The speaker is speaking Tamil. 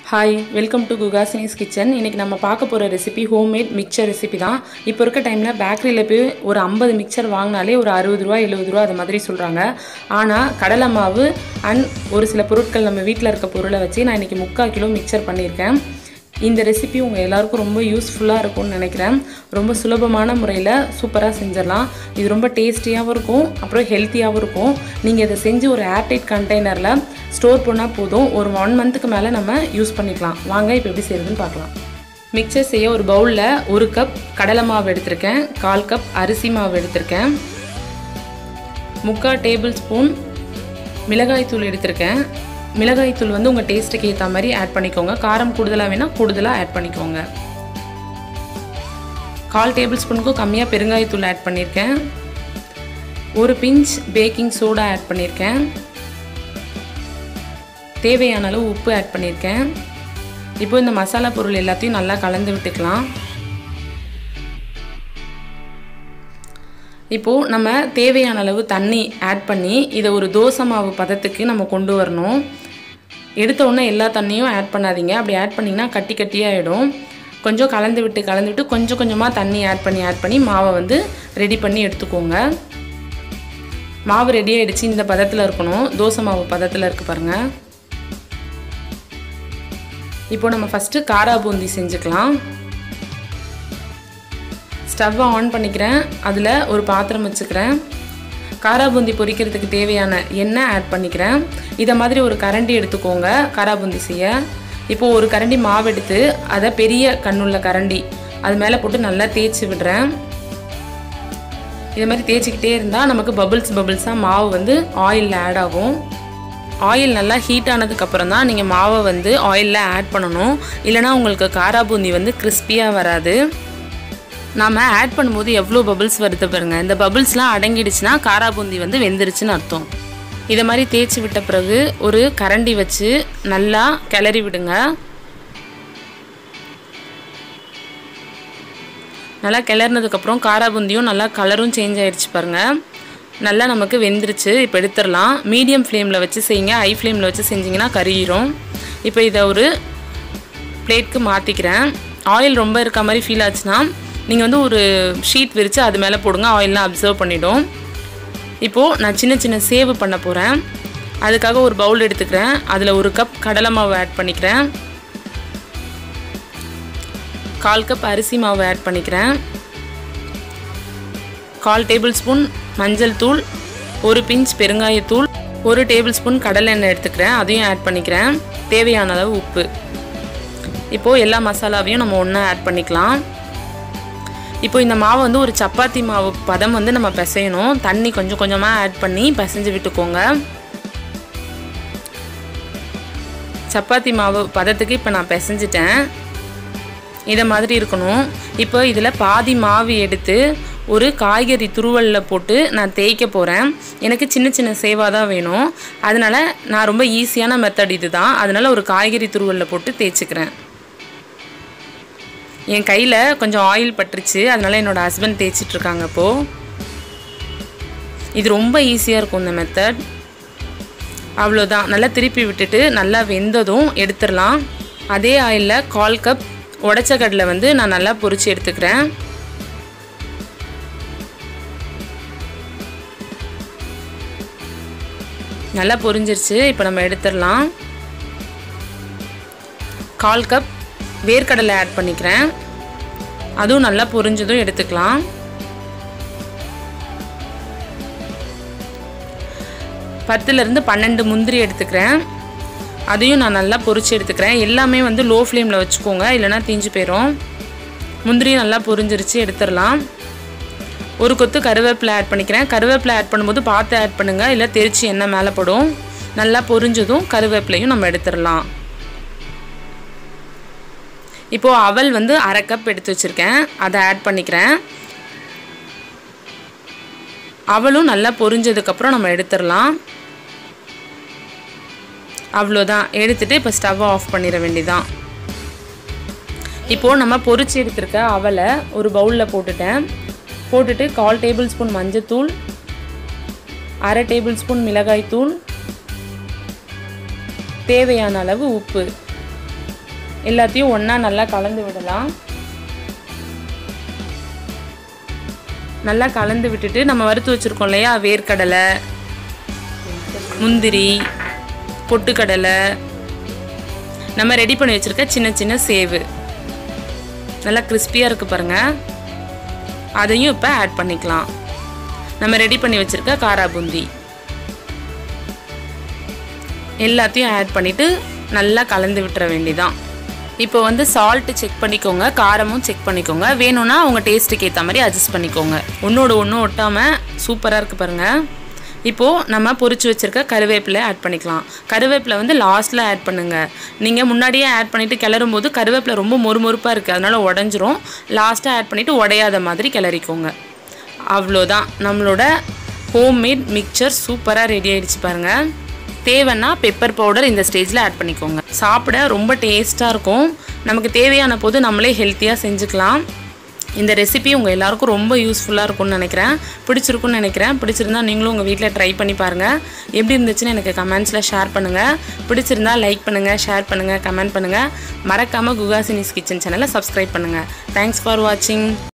hi welcome to Kugasini's kitchen இன்றைக்கி நம்ம பார்க்க போகிற ரெசிபி ஹோம்மேட் மிக்சர் ரெசிபி தான் இப்போ இருக்க டைமில் பேக்கரியில் போய் ஒரு ஐம்பது மிக்சர் வாங்கினாலே ஒரு அறுபது ரூபா எழுபது ரூபா அது மாதிரி சொல்கிறாங்க ஆனால் கடலை மாவு அண்ட் ஒரு சில பொருட்கள் நம்ம வீட்டில் இருக்க பொருளை வச்சு நான் இன்றைக்கி முக்கால் கிலோ மிக்சர் பண்ணியிருக்கேன் இந்த ரெசிபி உங்கள் எல்லாருக்கும் ரொம்ப யூஸ்ஃபுல்லாக இருக்கும்னு நினைக்கிறேன் ரொம்ப சுலபமான முறையில் சூப்பராக செஞ்சிடலாம் இது ரொம்ப டேஸ்டியாகவும் இருக்கும் அப்புறம் ஹெல்த்தியாகவும் இருக்கும் நீங்கள் இதை செஞ்சு ஒரு ஏர்டைட் கண்டெய்னரில் ஸ்டோர் பண்ணால் போதும் ஒரு ஒன் மந்த்துக்கு மேலே நம்ம யூஸ் பண்ணிக்கலாம் வாங்க இப்போ எப்படி செய்யுதுன்னு பார்க்கலாம் மிக்சர் செய்ய ஒரு பவுலில் ஒரு கப் கடலை மாவு எடுத்திருக்கேன் கால் கப் அரிசி மாவு எடுத்திருக்கேன் முக்கால் டேபிள் ஸ்பூன் மிளகாய்த்தூள் எடுத்திருக்கேன் மிளகாய்த்தூள் வந்து உங்கள் டேஸ்ட்டுக்கு ஏற்ற மாதிரி ஆட் பண்ணிக்கோங்க காரம் கூடுதலாக வேணால் கூடுதலாக ஆட் பண்ணிக்கோங்க கால் டேபிள் ஸ்பூனுக்கும் கம்மியாக பெருங்காயத்தூள் ஆட் பண்ணியிருக்கேன் ஒரு பிஞ்ச் பேக்கிங் சோடா ஆட் பண்ணியிருக்கேன் தேவையான அளவு உப்பு ஆட் பண்ணியிருக்கேன் இப்போ இந்த மசாலா பொருள் எல்லாத்தையும் நல்லா கலந்து விட்டுக்கலாம் இப்போது நம்ம தேவையான அளவு தண்ணி ஆட் பண்ணி இதை ஒரு தோசை மாவு பதத்துக்கு நம்ம கொண்டு வரணும் எடுத்த உடனே எல்லா தண்ணியும் ஆட் பண்ணாதீங்க அப்படி ஆட் பண்ணிங்கன்னா கட்டி கட்டியாகிடும் கொஞ்சம் கலந்து விட்டு கலந்து விட்டு கொஞ்சம் கொஞ்சமாக தண்ணி ஆட் பண்ணி ஆட் பண்ணி மாவை வந்து ரெடி பண்ணி எடுத்துக்கோங்க மாவு ரெடி ஆகிடுச்சு இந்த பதத்தில் இருக்கணும் தோசை மாவு பதத்தில் இருக்குது பாருங்கள் இப்போ நம்ம ஃபஸ்ட்டு காரா பூந்தி செஞ்சுக்கலாம் ஸ்டவ்வை ஆன் பண்ணிக்கிறேன் அதில் ஒரு பாத்திரம் வச்சுக்கிறேன் காரா பூந்தி பொரிக்கிறதுக்கு தேவையான எண்ணெய் ஆட் பண்ணிக்கிறேன் இதை மாதிரி ஒரு கரண்டி எடுத்துக்கோங்க காரா பூந்தி செய்ய இப்போது ஒரு கரண்டி மாவு எடுத்து அதை பெரிய கண்ணுள்ள கரண்டி அது மேலே போட்டு நல்லா தேய்ச்சி விடுறேன் இது மாதிரி தேய்ச்சிக்கிட்டே இருந்தால் நமக்கு பபுள்ஸ் பபுள்ஸாக மாவு வந்து ஆயிலில் ஆட் ஆகும் ஆயில் நல்லா ஹீட் ஆனதுக்கப்புறம் தான் நீங்கள் மாவை வந்து ஆயிலில் ஆட் பண்ணணும் இல்லைனா உங்களுக்கு காரா பூந்தி வந்து கிறிஸ்பியாக வராது நாம் ஆட் பண்ணும்போது எவ்வளோ பபுள்ஸ் வருது பாருங்கள் இந்த பபுள்ஸ்லாம் அடங்கிடுச்சுன்னா காரா பூந்தி வந்து வெந்துருச்சுன்னு அர்த்தம் இதை மாதிரி தேய்ச்சி விட்ட பிறகு ஒரு கரண்டி வச்சு நல்லா கிளறி விடுங்க நல்லா கிளறினதுக்கப்புறம் காரா பூந்தியும் நல்லா கலரும் சேஞ்ச் ஆகிடுச்சு பாருங்கள் நல்லா நமக்கு வெந்துருச்சு இப்போ எடுத்துடலாம் மீடியம் ஃப்ளேமில் வச்சு செய்யுங்க ஹை ஃப்ளேமில் வச்சு செஞ்சிங்கன்னா கருகிரும் இப்போ இதை ஒரு பிளேட்க்கு மாற்றிக்கிறேன் ஆயில் ரொம்ப இருக்க மாதிரி ஃபீல் ஆச்சுன்னா நீங்கள் வந்து ஒரு ஷீட் விரித்து அது மேலே போடுங்க ஆயிலெலாம் அப்சர்வ் பண்ணிவிடும் இப்போது நான் சின்ன சின்ன சேவ் பண்ண போகிறேன் அதுக்காக ஒரு பவுல் எடுத்துக்கிறேன் அதில் ஒரு கப் கடலை மாவு ஆட் பண்ணிக்கிறேன் கால் கப் அரிசி மாவு ஆட் பண்ணிக்கிறேன் கால் டேபிள் ஸ்பூன் மஞ்சள் தூள் ஒரு பிஞ்ச் பெருங்காயத்தூள் ஒரு டேபிள் ஸ்பூன் கடலை எண்ணெய் எடுத்துக்கிறேன் அதையும் ஆட் பண்ணிக்கிறேன் தேவையான அளவு உப்பு இப்போது எல்லா மசாலாவையும் நம்ம ஒன்றா ஆட் பண்ணிக்கலாம் இப்போ இந்த மாவு வந்து ஒரு சப்பாத்தி மாவு பதம் வந்து நம்ம பிசையணும் தண்ணி கொஞ்சம் கொஞ்சமாக ஆட் பண்ணி பிசைஞ்சு விட்டுக்கோங்க சப்பாத்தி மாவு பதத்துக்கு இப்போ நான் பிசைஞ்சிட்டேன் இதை மாதிரி இருக்கணும் இப்போ இதில் பாதி மாவு எடுத்து ஒரு காய்கறி துருவலில் போட்டு நான் தேய்க்க போகிறேன் எனக்கு சின்ன சின்ன சேவாக தான் வேணும் அதனால் நான் ரொம்ப ஈஸியான மெத்தட் இது தான் அதனால் ஒரு காய்கறி துருவலில் போட்டு தேய்ச்சிக்கிறேன் என் கையில் கொஞ்சம் ஆயில் பட்டுருச்சு அதனால் என்னோடய ஹஸ்பண்ட் தேய்ச்சிட்ருக்காங்க இப்போது இது ரொம்ப ஈஸியாக இருக்கும் இந்த மெத்தட் அவ்வளோதான் நல்லா திருப்பி விட்டுட்டு நல்லா வெந்ததும் எடுத்துடலாம் அதே ஆயிலில் கால் கப் உடச்ச கடலை வந்து நான் நல்லா பொரித்து எடுத்துக்கிறேன் நல்லா பொரிஞ்சிருச்சு இப்போ நம்ம எடுத்துடலாம் கால் கப் வேர்க்கடலை ஆட் பண்ணிக்கிறேன் அதுவும் நல்லா பொரிஞ்சதும் எடுத்துக்கலாம் பத்துலேருந்து பன்னெண்டு முந்திரி எடுத்துக்கிறேன் அதையும் நான் நல்லா பொரிச்சு எடுத்துக்கிறேன் எல்லாமே வந்து லோ ஃப்ளேமில் வச்சுக்கோங்க இல்லைனா தீஞ்சு போயிடும் முந்திரியும் நல்லா பொரிஞ்சிருச்சு எடுத்துடலாம் ஒரு கொத்து கருவேப்பிலை ஆட் பண்ணிக்கிறேன் கருவேப்பிலை ஆட் பண்ணும்போது பார்த்து ஆட் பண்ணுங்கள் இல்லை தெரிச்சு எண்ணெய் மேலே படும் நல்லா பொரிஞ்சதும் கருவேப்பிலையும் நம்ம எடுத்துடலாம் இப்போது அவல் வந்து அரை கப் எடுத்து வச்சுருக்கேன் அதை ஆட் பண்ணிக்கிறேன் அவளும் நல்லா பொரிஞ்சதுக்கப்புறம் நம்ம எடுத்துடலாம் அவ்வளோதான் எடுத்துகிட்டு இப்போ ஸ்டவ்வை ஆஃப் பண்ணிட வேண்டியதான் இப்போது நம்ம பொரிச்சு எடுத்துருக்க அவலை ஒரு பவுலில் போட்டுட்டேன் போட்டுட்டு கால் டேபிள் ஸ்பூன் மஞ்சத்தூள் அரை டேபிள் ஸ்பூன் மிளகாய்த்தூள் தேவையான அளவு உப்பு எல்லாத்தையும் ஒன்றா நல்லா கலந்து விடலாம் நல்லா கலந்து விட்டுட்டு நம்ம வறுத்து வச்சுருக்கோம் இல்லையா வேர்க்கடலை முந்திரி பொட்டுக்கடலை நம்ம ரெடி பண்ணி வச்சுருக்க சின்ன சின்ன சேவு நல்லா கிறிஸ்பியாக இருக்குது பாருங்கள் அதையும் இப்போ ஆட் பண்ணிக்கலாம் நம்ம ரெடி பண்ணி வச்சுருக்க காரா பூந்தி எல்லாத்தையும் ஆட் பண்ணிவிட்டு நல்லா கலந்து விட்டுற வேண்டியதான் இப்போ வந்து சால்ட்டு செக் பண்ணிக்கோங்க காரமும் செக் பண்ணிக்கோங்க வேணும்னா உங்கள் டேஸ்ட்டுக்கு ஏற்ற மாதிரி அட்ஜஸ்ட் பண்ணிக்கோங்க ஒன்றோட ஒன்றும் ஒட்டாமல் சூப்பராக இருக்குது பாருங்கள் இப்போது நம்ம பொரிச்சு வச்சுருக்க கருவேப்பிலை ஆட் பண்ணிக்கலாம் கருவேப்பிலை வந்து லாஸ்ட்டில் ஆட் பண்ணுங்கள் நீங்கள் முன்னாடியே ஆட் பண்ணிவிட்டு கிளறும் போது கருவேப்பிலை ரொம்ப மொறுமொறுப்பாக இருக்குது அதனால் உடஞ்சிரும் லாஸ்ட்டாக ஆட் பண்ணிவிட்டு உடையாத மாதிரி கிளறிக்கோங்க அவ்வளோதான் நம்மளோட ஹோம்மேட் மிக்சர் சூப்பராக ரெடி ஆயிடுச்சு பாருங்கள் தேவைன்னா பெப்பர் பவுடர் இந்த ஸ்டேஜில் ஆட் பண்ணிக்கோங்க சாப்பிட ரொம்ப டேஸ்ட்டாக இருக்கும் நமக்கு தேவையான போது நம்மளே ஹெல்த்தியாக செஞ்சுக்கலாம் இந்த ரெசிபி உங்கள் எல்லாருக்கும் ரொம்ப யூஸ்ஃபுல்லாக இருக்கும்னு நினைக்கிறேன் பிடிச்சிருக்குன்னு நினைக்கிறேன் பிடிச்சிருந்தா நீங்களும் உங்கள் வீட்டில் ட்ரை பண்ணி பாருங்கள் எப்படி இருந்துச்சுன்னு எனக்கு கமெண்ட்ஸில் ஷேர் பண்ணுங்கள் பிடிச்சிருந்தா லைக் பண்ணுங்கள் ஷேர் பண்ணுங்கள் கமெண்ட் பண்ணுங்கள் மறக்காமல் குகாசினிஸ் கிச்சன் சேனலை சப்ஸ்கிரைப் பண்ணுங்கள் தேங்க்ஸ் ஃபார் வாட்சிங்